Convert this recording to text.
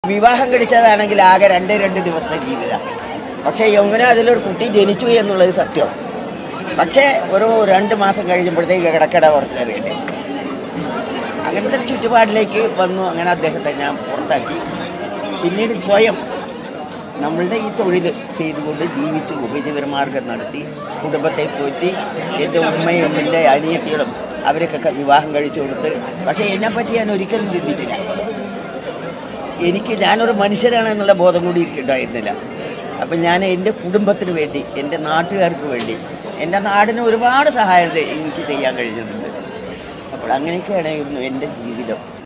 വിവാഹം കഴിച്ചതാണെങ്കിൽ ആകെ രണ്ട് രണ്ട് ദിവസത്തെ ജീവിതം പക്ഷേ യമുന അതിലൊരു കുട്ടി ജനിച്ചു എന്നുള്ളത് സത്യം പക്ഷേ ഒരു രണ്ട് മാസം കഴിഞ്ഞപ്പോഴത്തേക്ക് കിടക്കട പുറത്തേറിയിട്ട് അങ്ങനത്തെ ഒരു ചുറ്റുപാടിലേക്ക് വന്നു അങ്ങനെ അദ്ദേഹത്തെ ഞാൻ പുറത്താക്കി പിന്നീട് സ്വയം നമ്മളുടെ ഈ തൊഴിൽ ചെയ്തുകൊണ്ട് ജീവിച്ച് ഉപജീവനമാർഗം നടത്തി കുടുംബത്തെ പോറ്റി എൻ്റെ ഉമ്മയും എൻ്റെ അനിയത്തികളും അവരൊക്കെ വിവാഹം കഴിച്ചു കൊടുത്ത് പക്ഷേ എന്നെപ്പറ്റി ഞാൻ ഒരിക്കലും ചിന്തിച്ചില്ല എനിക്ക് ഞാനൊരു മനുഷ്യരാണ് എന്നുള്ള ബോധം കൂടി എനിക്കുണ്ടായിരുന്നില്ല അപ്പം ഞാൻ എൻ്റെ കുടുംബത്തിന് വേണ്ടി എൻ്റെ നാട്ടുകാർക്ക് വേണ്ടി എൻ്റെ നാടിന് ഒരുപാട് സഹായം ചെയ്- എനിക്ക് ചെയ്യാൻ കഴിഞ്ഞിട്ടുണ്ട് അപ്പോൾ അങ്ങനെയൊക്കെയായിരുന്നു എൻ്റെ ജീവിതം